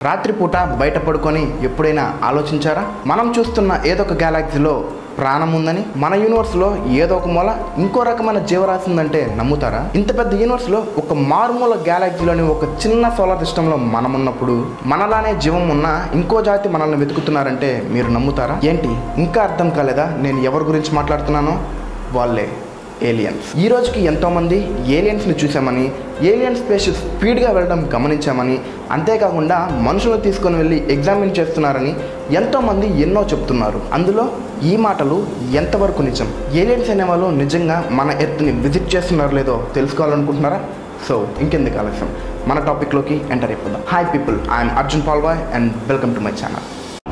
రాత్రిపూట బయట పడుకొని ఎప్పుడైనా ఆలోచించారా మనం చూస్తున్న ఏదో ఒక గ్యాలాక్సీలో ప్రాణం ఉందని మన యూనివర్స్లో ఏదో ఒక మూల ఇంకో రకమైన జీవరాశి ఉందంటే నమ్ముతారా ఇంత పెద్ద యూనివర్స్లో ఒక మారుమూల గ్యాలాక్సీలోని ఒక చిన్న సోలార్ సిస్టంలో మనం ఉన్నప్పుడు మనలానే జీవం ఉన్న ఇంకో జాతి మనల్ని వెతుకుతున్నారంటే మీరు నమ్ముతారా ఏంటి ఇంకా అర్థం కాలేదా నేను ఎవరి గురించి మాట్లాడుతున్నానో వాళ్ళే ఏలియన్స్ ఈ రోజుకి ఎంతోమంది ఏలియన్స్ని చూసామని ఏలియన్ స్పేస్ స్పీడ్గా వెళ్ళడం గమనించామని అంతేకాకుండా మనుషులను తీసుకొని వెళ్ళి ఎగ్జామిన్ చేస్తున్నారని ఎంతోమంది ఎన్నో చెప్తున్నారు అందులో ఈ మాటలు ఎంతవరకు నిజం ఏలియన్స్ అనేవాళ్ళు నిజంగా మన ఎర్త్ని విజిట్ చేస్తున్నారో లేదో తెలుసుకోవాలనుకుంటున్నారా సో ఇంకెందుకు ఆలస్యం మన టాపిక్లోకి ఎంటర్ అయిపోదాం hi people I'm Arjun Palvai and welcome to my channel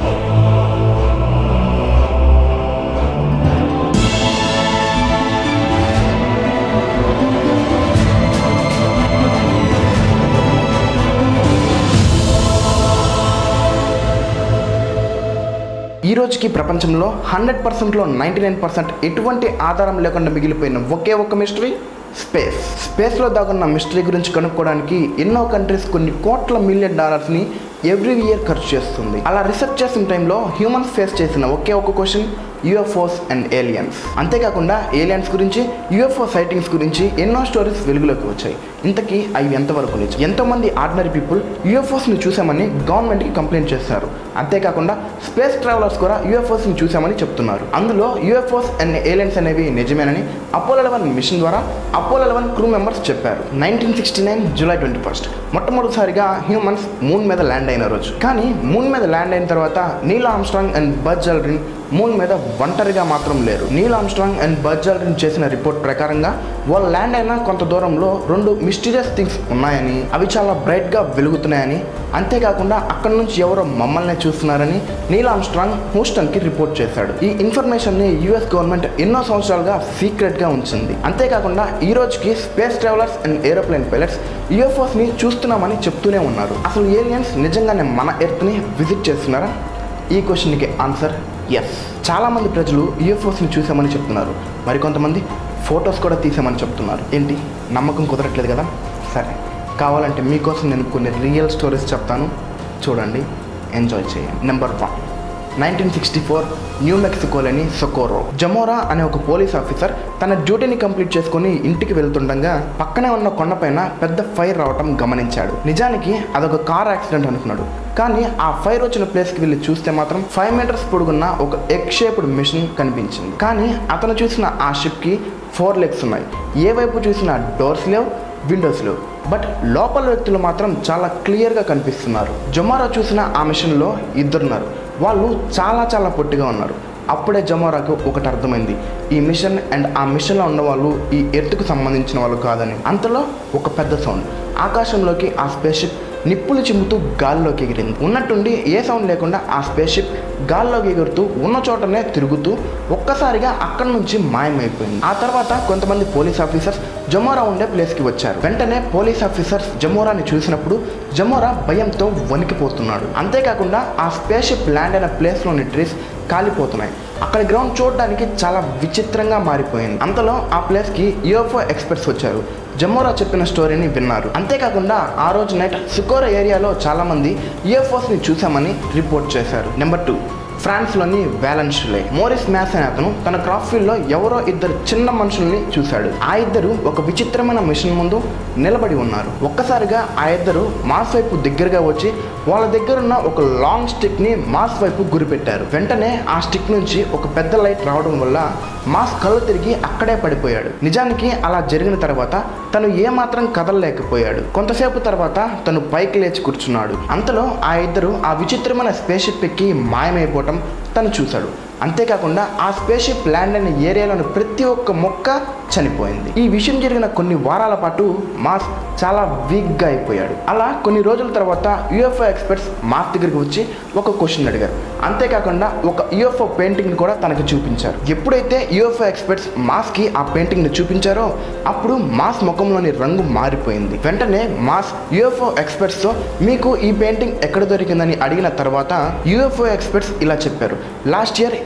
ఈ రోజుకి ప్రపంచంలో హండ్రెడ్ పర్సెంట్లో నైంటీ నైన్ పర్సెంట్ ఎటువంటి ఆధారం లేకుండా మిగిలిపోయిన ఒకే ఒక మిస్టరీ స్పేస్ స్పేస్లో దాగున్న మిస్టరీ గురించి కనుక్కోవడానికి ఎన్నో కంట్రీస్ కొన్ని కోట్ల మిలియన్ డాలర్స్ని ఎవ్రీ ఇయర్ ఖర్చు చేస్తుంది అలా రీసెర్చ్ చేసిన టైంలో హ్యూమన్స్ ఫేస్ చేసిన ఒకే ఒక క్వశ్చన్ యూఎఫ్ఓస్ అండ్ ఏలియన్స్ అంతేకాకుండా ఏలియన్స్ గురించి యూఎఫ్ఓ సైటింగ్స్ గురించి ఎన్నో స్టోరీస్ వెలుగులోకి వచ్చాయి ఇంతకీ అవి ఎంతవరకు నిజం ఎంతోమంది ఆర్డినరీ పీపుల్ యూఎఫ్ఓస్ని చూసామని గవర్నమెంట్కి కంప్లైంట్ చేశారు అంతేకాకుండా స్పేస్ ట్రావెలర్స్ కూడా యూఎఫ్ఓస్ని చూసామని చెప్తున్నారు అందులో యూఎఫ్ఓస్ అండ్ ఏలియన్స్ అనేవి నిజమేనని అపోలో లెవెన్ మిషన్ ద్వారా అపోలో లెవెన్ క్రూ మెంబర్స్ చెప్పారు nineteen sixty nine July twenty first మొట్టమొదటిసారిగా హ్యూమన్స్ మూన్ మీద ల్యాండ్ అయిన రోజు కానీ మూన్ మీద ల్యాండ్ అయిన తర్వాత Neil Armstrong and Buzz Aldrin moon మీద ఒంటరిగా మాత్రం లేరు Neil Armstrong and Buzz Aldrin చేసిన రిపోర్ట్ ప్రకారంగా వాళ్ళు ల్యాండ్ అయిన కొంత దూరంలో రెండు మిస్టీరియస్ థింగ్స్ ఉన్నాయని అవి చాలా బ్రైట్గా వెలుగుతున్నాయని అంతేకాకుండా అక్కడ నుంచి ఎవరో మమ్మల్ని చూస్తున్నారని నీల్ ఆమ్స్ట్రాంగ్ హూస్టన్కి రిపోర్ట్ చేశాడు ఈ ఇన్ఫర్మేషన్ని యూఎస్ గవర్నమెంట్ ఎన్నో సంవత్సరాలుగా సీక్రెట్గా ఉంచింది అంతేకాకుండా ఈ రోజుకి space travellers and aeroplane pilots యూఎఫ్ఓస్ని చూస్తున్నామని చెప్తూనే ఉన్నారు అసలు ఏలియన్స్ నిజంగానే మన ఎర్త్ని విజిట్ చేస్తున్నారా ఈ క్వశ్చన్కి ఆన్సర్ ఎస్ చాలామంది ప్రజలు యూఎఫ్ఓస్ని చూసామని చెప్తున్నారు మరికొంతమంది ఫొటోస్ కూడా తీసామని చెప్తున్నారు ఏంటి నమ్మకం కుదరట్లేదు కదా సరే కావాలంటే మీకోసం నేను కొన్ని రియల్ స్టోరీస్ చెప్తాను చూడండి ఎంజాయ్ చేయండి number one nineteen sixty four new మెక్సికోలోని సొకోరో జమోరా అనే ఒక పోలీస్ ఆఫీసర్ తన డ్యూటీని కంప్లీట్ చేసుకుని ఇంటికి వెళ్తుండగా పక్కనే ఉన్న కొండపైన పెద్ద ఫైర్ రావటం గమనించాడు నిజానికి అదొక కార్ యాక్సిడెంట్ అనుకున్నాడు కానీ ఆ ఫైర్ వచ్చిన ప్లేస్కి వెళ్ళి చూస్తే మాత్రం ఫైవ్ మీటర్స్ పొడుగున్న ఒక ఎగ్ షేప్డ్ మిషన్ కనిపించింది కానీ అతను చూసిన ఆ షిప్కి ఫోర్ లెగ్స్ ఉన్నాయి ఏ వైపు చూసిన డోర్స్ లేవు విండోస్ లేవు బట్ లోపల వ్యక్తులు మాత్రం చాలా క్లియర్గా కనిపిస్తున్నారు జొమారా చూసిన ఆ మిషన్లో ఇద్దరున్నారు వాళ్ళు చాలా చాలా పొట్టిగా ఉన్నారు అప్పుడే జమోరాకు ఒకటి అర్థమైంది ఈ మిషన్ అండ్ ఆ మిషన్లో ఉన్న వాళ్ళు ఈ ఎర్త్కు సంబంధించిన వాళ్ళు కాదని అంతలో ఒక పెద్ద సౌండ్ ఆకాశంలోకి ఆ స్పేస్ షిప్ నిప్పులు చిమ్ముతూ గాల్లోకి ఎగిరింది ఉన్నట్టుండి ఏ సౌండ్ లేకుండా ఆ స్పేస్ షిప్ గాల్లోకి ఎగురుతూ ఉన్న చోటనే తిరుగుతూ ఒక్కసారిగా అక్కడి నుంచి మాయమైపోయింది ఆ తర్వాత కొంతమంది పోలీస్ ఆఫీసర్స్ జమోరా ఉండే ప్లేస్కి వచ్చారు వెంటనే పోలీస్ ఆఫీసర్స్ జమోరాని చూసినప్పుడు జమోరా భయంతో వణికిపోతున్నాడు అంతేకాకుండా ఆ స్పేస్ షిప్ ల్యాండ్ అయిన ప్లేస్లోని ట్రీస్ కాలిపోతున్నాయి అక్కడ గ్రౌండ్ చూడడానికి చాలా విచిత్రంగా మారిపోయింది అంతలో ఆ ప్లేస్కి యూఎఫ్ఓ ఎక్స్పర్ట్స్ వచ్చారు జమోరా చెప్పిన స్టోరీని విన్నారు అంతేకాకుండా ఆ రోజు నైట్ సుకోరా ఏరియాలో చాలామంది యూఎఫ్ఓస్ని చూసామని రిపోర్ట్ చేశారు నెంబర్ టూ ఫ్రాన్స్లోని వ్యాలెన్షులే మోరిస్ మ్యాస్ అనే అతను తన క్రాప్ ఫీల్డ్లో ఎవరో ఇద్దరు చిన్న మనుషుల్ని చూశాడు ఆ ఇద్దరు ఒక విచిత్రమైన మిషన్ ముందు నిలబడి ఉన్నారు ఒక్కసారిగా ఆ ఇద్దరు మాస్ వైపు దగ్గరగా వచ్చి వాళ్ళ దగ్గర ఉన్న ఒక లాంగ్ స్టిక్ ని మాస్ వైపు గురిపెట్టారు వెంటనే ఆ స్టిక్ నుంచి ఒక పెద్ద లైట్ రావడం వల్ల మాస్ కళ్ళు తిరిగి అక్కడే పడిపోయాడు నిజానికి అలా జరిగిన తర్వాత తను ఏమాత్రం కదలలేకపోయాడు కొంతసేపు తర్వాత తను పైకి లేచి కూర్చున్నాడు అంతలో ఆ ఇద్దరు ఆ విచిత్రమైన స్పేస్ షిప్ ఎక్కి మాయమైపోవటం తను చూశాడు అంతేకాకుండా ఆ స్పేస్ షిప్ ల్యాండ్ అయిన ఏరియాలోని ప్రతి ఒక్క మొక్క చనిపోయింది ఈ విషయం జరిగిన కొన్ని వారాల పాటు మాస్ చాలా వీక్గా అయిపోయాడు అలా కొన్ని రోజుల తర్వాత యుఎఫ్ఓ ఎక్స్పర్ట్స్ మాస్ దగ్గరికి వచ్చి ఒక క్వశ్చన్ అడిగారు అంతేకాకుండా ఒక యుఎఫ్ఓ పెయింటింగ్ని కూడా తనకు చూపించారు ఎప్పుడైతే యుఎఫ్ఓ ఎక్స్పర్ట్స్ మాస్కి ఆ పెయింటింగ్ని చూపించారో అప్పుడు మాస్ ముఖంలోని రంగు మారిపోయింది వెంటనే మాస్ యుఎఫ్ఓ ఎక్స్పర్ట్స్తో మీకు ఈ పెయింటింగ్ ఎక్కడ దొరికిందని అడిగిన తర్వాత యుఎఫ్ఓ ఎక్స్పర్ట్స్ ఇలా చెప్పారు లాస్ట్ ఇయర్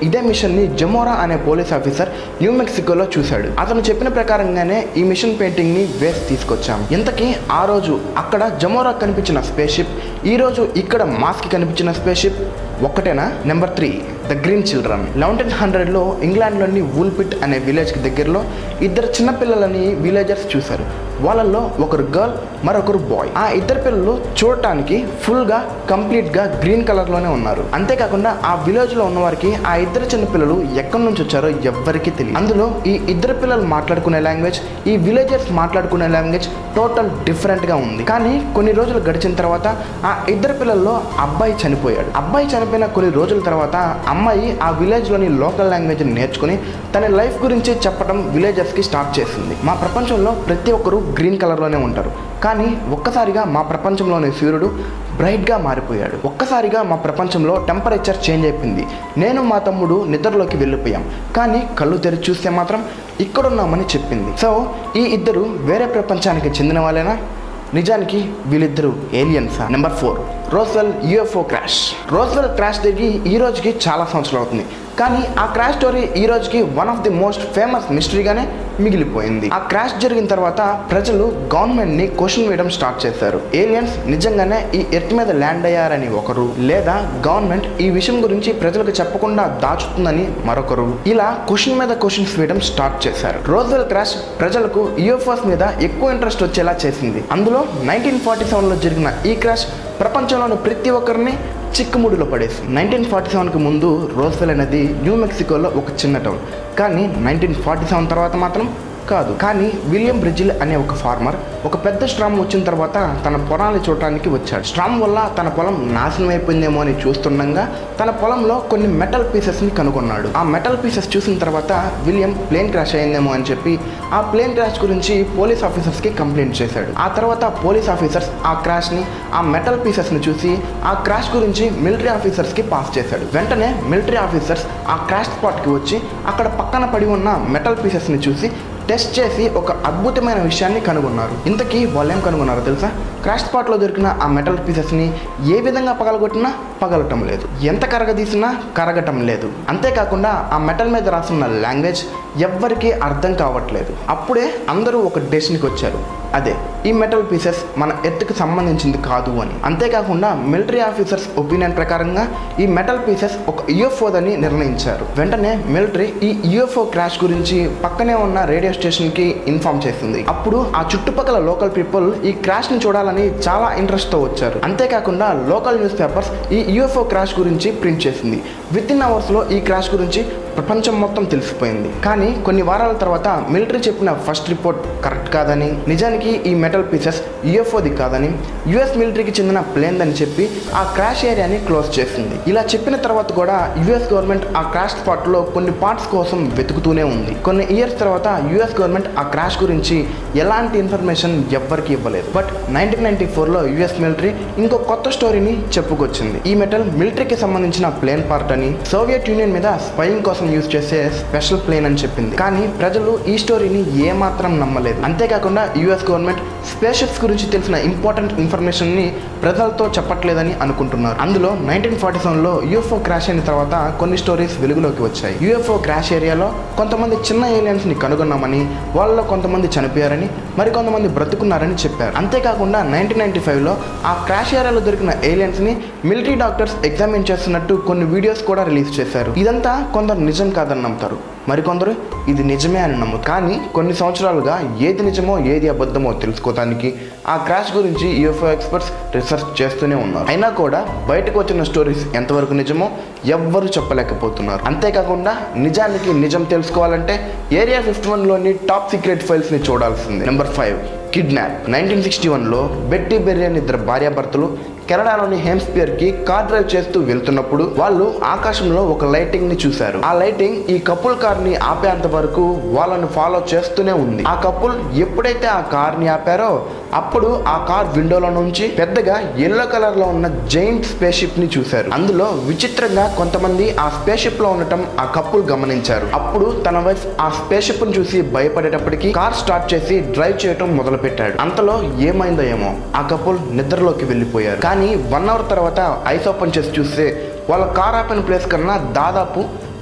ఇదే మిషన్ ని జమోరా అనే పోలీస్ ఆఫీసర్ న్యూ మెక్సికోలో చూశాడు అతను చెప్పిన ప్రకారంగానే ఈ మిషన్ పెయింటింగ్ ని వేసి తీసుకొచ్చాం ఇంతకీ ఆ రోజు అక్కడ జమోరా కనిపించిన స్పేస్ షిప్ ఈ రోజు ఇక్కడ మాస్క్ కనిపించిన స్పేస్ షిప్ ఒక్కటేనా number three the green children లెవెంటీన్ హండ్రెడ్లో ఇంగ్లాండ్లోని వూల్పిట్ అనే విలేజ్కి దగ్గరలో ఇద్దరు చిన్నపిల్లలని విలేజర్స్ చూశారు వాళ్ళల్లో ఒకరు గర్ల్ మరొకరు బాయ్ ఆ ఇద్దరు పిల్లలు చూడటానికి ఫుల్గా కంప్లీట్గా గ్రీన్ కలర్లోనే ఉన్నారు అంతేకాకుండా ఆ విలేజ్లో ఉన్న వారికి ఆ ఇద్దరు చిన్న పిల్లలు ఎక్కడి నుంచి వచ్చారో ఎవ్వరికీ తెలియదు అందులో ఈ ఇద్దరు పిల్లలు మాట్లాడుకునే లాంగ్వేజ్ ఈ విలేజర్స్ మాట్లాడుకునే లాంగ్వేజ్ టోటల్ డిఫరెంట్గా ఉంది కానీ కొన్ని రోజులు గడిచిన తర్వాత ఆ ఇద్దరు పిల్లల్లో అబ్బాయి చనిపోయాడు అబ్బాయి చనిపోయిన కొన్ని రోజుల తర్వాత అమ్మాయి ఆ విలేజ్లోని లోకల్ లాంగ్వేజ్ నేర్చుకుని తన లైఫ్ గురించి చెప్పడం విలేజర్స్కి స్టార్ట్ చేసింది మా ప్రపంచంలో ప్రతి ఒక్కరూ గ్రీన్ కలర్లోనే ఉంటారు కానీ ఒక్కసారిగా మా ప్రపంచంలోని సూర్యుడు బ్రైట్గా మారిపోయాడు ఒక్కసారిగా మా ప్రపంచంలో టెంపరేచర్ చేంజ్ అయిపోయింది నేను మా తమ్ముడు నిద్రలోకి వెళ్ళిపోయాం కానీ కళ్ళు తెరిచి చూస్తే మాత్రం ఇక్కడున్నామని చెప్పింది సో ఈ ఇద్దరు వేరే ప్రపంచానికి చెందిన వాళ్ళేనా నిజానికి వీళ్ళిద్దరు ఏలియన్సా number four Roswell UFO crash Roswell crash జరిగి ఈ రోజుకి చాలా సంవత్సరాలు అవుతుంది కానీ ఆ క్రాష్ స్టోరీ ఈ రోజుకి one of the most famous మిస్టరీగానే మిగిలిపోయింది ఆ క్రాష్ జరిగిన తర్వాత ప్రజలు గవర్నమెంట్ ని క్వశ్చన్ వేయడం స్టార్ట్ చేశారు ఏలియన్స్ నిజంగానే ఈ ఎర్త్ మీద ల్యాండ్ అయ్యారని ఒకరు లేదా గవర్నమెంట్ ఈ విషయం గురించి ప్రజలకు చెప్పకుండా దాచుతుందని మరొకరు ఇలా క్వశ్చన్ మీద క్వశ్చన్స్ వేయడం స్టార్ట్ చేశారు రోజ్వెల్ క్రాష్ ప్రజలకు యూఎఫ్ఓస్ మీద ఎక్కువ ఇంట్రెస్ట్ వచ్చేలా చేసింది అందులో నైన్టీన్ ఫార్టీ సెవెన్లో జరిగిన ఈ క్రాష్ ప్రపంచంలోని ప్రతి ఒక్కరిని చిక్కుముడిలో పడేసి నైన్టీన్ ఫార్టీ సెవెన్కి ముందు రోజ్వెల్ అనేది న్యూ మెక్సికోలో ఒక చిన్న టౌన్ కానీ నైన్టీన్ ఫార్టీ సెవెన్ తర్వాత మాత్రం కాదు కానీ విలియం బ్రిజిల్ అనే ఒక ఫార్మర్ ఒక పెద్ద స్ట్రామ్ వచ్చిన తర్వాత తన పొలాన్ని చూడటానికి వచ్చాడు స్ట్రామ్ వల్ల తన పొలం నాశనం అయిపోయిందేమో అని చూస్తుండగా తన పొలంలో కొన్ని మెటల్ పీసెస్ని కనుగొన్నాడు ఆ మెటల్ పీసెస్ చూసిన తర్వాత విలియం ప్లేన్ క్రాష్ అయిందేమో అని చెప్పి ఆ ప్లేన్ క్రాష్ గురించి పోలీస్ ఆఫీసర్స్కి కంప్లైంట్ చేశాడు ఆ తర్వాత పోలీస్ ఆఫీసర్స్ ఆ క్రాష్ని ఆ మెటల్ పీసెస్ని చూసి ఆ క్రాష్ గురించి మిలిటరీ ఆఫీసర్స్కి పాస్ చేశాడు వెంటనే మిలిటరీ ఆఫీసర్స్ ఆ క్రాష్ స్పాట్కి వచ్చి అక్కడ పక్కన పడి ఉన్న మెటల్ పీసెస్ని చూసి టెస్ట్ చేసి ఒక అద్భుతమైన విషయాన్ని కనుగొన్నారు ఇంతకీ వాళ్ళు ఏం కనుగొన్నారో తెలుసా క్రాష్ స్పాట్లో దొరికిన ఆ మెటల్ పీసెస్ని ఏ విధంగా పగలగొట్టినా పగలటం లేదు ఎంత కరగదీసినా కరగటం లేదు అంతేకాకుండా ఆ మెటల్ మీద రాసున్న లాంగ్వేజ్ ఎవ్వరికీ అర్థం కావట్లేదు అప్పుడే అందరూ ఒక డెసిషన్కి వచ్చారు అదే ఈ మెటల్ పీసెస్ మన ఎత్తుకు సంబంధించింది కాదు అని అంతేకాకుండా మిలిటరీ ఆఫీసర్స్ ఒపీనియన్ ప్రకారంగా ఈ మెటల్ పీసెస్ ఒక యుఎఫ్ఓదని నిర్ణయించారు వెంటనే మిలిటరీ ఈ యుఎఫ్ఓ క్రాష్ గురించి పక్కనే ఉన్న రేడియో స్టేషన్కి ఇన్ఫార్మ్ చేసింది అప్పుడు ఆ చుట్టుపక్కల లోకల్ పీపుల్ ఈ క్రాష్ని చూడాలని చాలా ఇంట్రెస్ట్తో వచ్చారు అంతేకాకుండా లోకల్ న్యూస్ పేపర్స్ ఈ యుఎఫ్ఓ క్రాష్ గురించి ప్రింట్ చేసింది విత్ ఇన్ అవర్స్లో ఈ క్రాష్ గురించి ప్రపంచం మొత్తం తెలిసిపోయింది కానీ కొన్ని వారాల తర్వాత మిలిటరీ చెప్పిన ఫస్ట్ రిపోర్ట్ కరెక్ట్ కాదని నిజానికి ఈ మెటల్ పీసెస్ యుఎఫ్ఓది కాదని యుఎస్ మిలిటరీకి చెందిన ప్లేన్ అని చెప్పి ఆ క్రాష్ ఏరియాని క్లోజ్ చేసింది ఇలా చెప్పిన తర్వాత కూడా యుఎస్ గవర్నమెంట్ ఆ క్రాష్ స్పాట్లో కొన్ని పార్ట్స్ కోసం వెతుకుతూనే ఉంది కొన్ని ఇయర్స్ తర్వాత యుఎస్ గవర్నమెంట్ ఆ క్రాష్ గురించి ఎలాంటి ఇన్ఫర్మేషన్ ఎవ్వరికి ఇవ్వలేదు బట్ నైన్టీన్ నైన్టీ ఫోర్లో యుఎస్ మిలిటరీ ఇంకో కొత్త స్టోరీని చెప్పుకొచ్చింది ఈ మెటల్ మిలిటరీకి సంబంధించిన ప్లేన్ పార్ట్ అని సోవియట్ యూనియన్ మీద స్పైయింగ్ కోసం యూజ్ చేసే స్పెషల్ ప్లేన్ అని చెప్పింది కానీ ప్రజలు ఈ స్టోరీని ఏమాత్రం నమ్మలేదు అంతేకాకుండా యుఎస్ గవర్నమెంట్ స్పేస్ షిప్స్ గురించి తెలిసిన ఇంపార్టెంట్ ఇన్ఫర్మేషన్ ని ప్రజలతో చెప్పట్లేదని అనుకుంటున్నారు అందులో నైన్టీన్ ఫార్టీ సెవెన్లో యూఎఫ్ఓ క్రాష్ అయిన తర్వాత కొన్ని స్టోరీస్ వెలుగులోకి వచ్చాయి యూఎఫ్ఓ క్రాష్ ఏరియాలో కొంతమంది చిన్న ఏలియన్స్ ని కనుగొన్నామని వాళ్ళలో కొంతమంది చనిపోయారని మరి కొంతమంది బ్రతుకున్నారని చెప్పారు అంతేకాకుండా నైన్టీన్ నైన్టీ ఫైవ్లో ఆ క్రాష్ ఏరియాలో దొరికిన ఏలియన్స్ ని మిలిటరీ డాక్టర్స్ ఎగ్జామిన్ చేస్తున్నట్టు కొన్ని వీడియోస్ కూడా రిలీజ్ చేశారు ఇదంతా కొందరు నిజం కాదని నమ్ముతారు మరికొందరు ఇది నిజమే అని నమ్ముతారు కానీ కొన్ని సంవత్సరాలుగా ఏది నిజమో ఏది అబద్ధమో తెలుసుకోవడానికి ఆ క్రాష్ గురించి యూఎఫ్ఓ ఎక్స్పర్ట్స్ రీసెర్చ్ చేస్తూనే ఉన్నారు అయినా కూడా బయటకు వచ్చిన స్టోరీస్ ఎంతవరకు నిజమో ఎవ్వరు చెప్పలేకపోతున్నారు అంతేకాకుండా నిజానికి నిజం తెలుసుకోవాలంటే ఏరియా ఫిఫ్టీ వన్లోని టాప్ సీక్రెట్ ఫైల్స్ని చూడాల్సిందే number five kidnap nineteen sixty వన్లో బెట్టి బెర్రీ అనే ఇద్దరు భార్యాభర్తలు కెనడాలోని హెమ్స్పియర్కి కార్ డ్రైవ్ చేస్తూ వెళ్తున్నప్పుడు వాళ్ళు ఆకాశంలో ఒక లైటింగ్ ని చూశారు ఆ లైటింగ్ ఈ కపుల్ కార్ ని ఆపేంత వరకు వాళ్ళని ఫాలో చేస్తూనే ఉంది ఆ కపుల్ ఎప్పుడైతే ఆ కార్ ని ఆపారో అప్పుడు ఆ కార్ విండోలో నుంచి పెద్దగా ఎల్లో కలర్ లో ఉన్న జైంట్ స్పేస్ షిప్ ని చూశారు అందులో విచిత్రంగా కొంతమంది ఆ స్పేస్ షిప్ లో ఉండటం ఆ కపుల్ గమనించారు అప్పుడు తన వైఫ్ ఆ స్పేస్ షిప్ ని చూసి భయపడేటప్పటికి కార్ స్టార్ట్ చేసి డ్రైవ్ చేయటం మొదలు పెట్టాడు అంతలో ఏమైందో ఏమో ఆ కపుల్ నిద్రలోకి వెళ్ళిపోయారు కానీ వన్ అవర్ తర్వాత ఐస్ ఓపెన్ చేసి చూస్తే వాళ్ళ కార్ ఆపిన ప్లేస్ కన్నా దాదాపు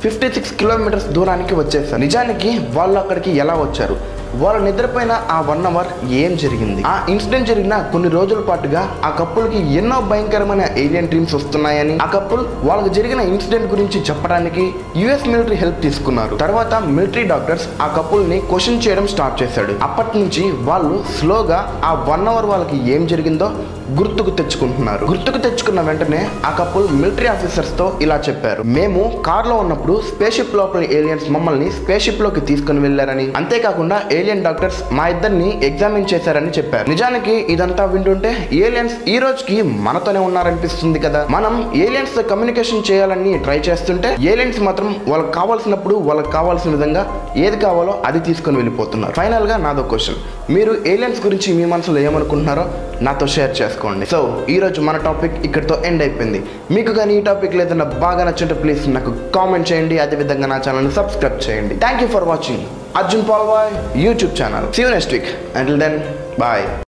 ఫిఫ్టీ సిక్స్ కిలోమీటర్స్ దూరానికి వచ్చేసారు నిజానికి వాళ్ళు అక్కడికి ఎలా వచ్చారు వాళ్ళు నిద్రపోయిన ఆ వన్ అవర్ ఏం జరిగింది ఆ ఇన్సిడెంట్ జరిగిన కొన్ని రోజుల పాటుగా ఆ కప్పుల్కి ఎన్నో భయంకరమైన ఏలియన్ డ్రీమ్స్ వస్తున్నాయని ఆ కప్పుల్ వాళ్ళకి జరిగిన ఇన్సిడెంట్ గురించి చెప్పడానికి యుఎస్ మిలిటరీ హెల్ప్ తీసుకున్నారు తర్వాత మిలిటరీ డాక్టర్స్ ఆ కపుల్ ని క్వశ్చన్ చేయడం స్టార్ట్ చేశాడు అప్పటి నుంచి వాళ్ళు స్లోగా ఆ వన్ అవర్ వాళ్ళకి ఏం జరిగిందో గుర్తుకు తెచ్చుకుంటున్నారు గుర్తుకు తెచ్చుకున్న వెంటనే ఆ కపుల్ మిలిటరీ ఆఫీసర్స్ తో ఇలా చెప్పారు మేము కార్ లో ఉన్నప్పుడు స్పేస్ షిప్ లోపల ఏలియన్స్ మమ్మల్ని స్పేస్ షిప్ లోకి తీసుకుని వెళ్లారని అంతేకాకుండా ఏలియన్ డాక్టర్స్ మా ఇద్దరిని ఎగ్జామిన్ చేశారని చెప్పారు నిజానికి ఇదంతా వింటుంటే ఏలియన్స్ ఈ రోజుకి మనతోనే ఉన్నారనిపిస్తుంది కదా మనం ఏలియన్స్ తో కమ్యూనికేషన్ చేయాలని ట్రై చేస్తుంటే ఏలియన్స్ మాత్రం వాళ్ళకి కావాల్సినప్పుడు వాళ్ళకి కావాల్సిన విధంగా ఏది కావాలో అది తీసుకొని వెళ్ళిపోతున్నారు ఫైనల్ గా నాదో క్వశ్చన్ మీరు ఏలియన్స్ గురించి మీ మనసులో ఏమనుకుంటున్నారో నాతో షేర్ చేసుకోండి సో ఈ రోజు మన టాపిక్ ఇక్కడితో ఎండ్ అయిపోయింది మీకు కానీ ఈ టాపిక్ లేదన్నా బాగా నచ్చుంటే ప్లీజ్ నాకు కామెంట్ చేయండి అదేవిధంగా నా ఛానల్ని సబ్స్క్రైబ్ చేయండి thank you for watching Arjun Palvai YouTube channel see next week until then bye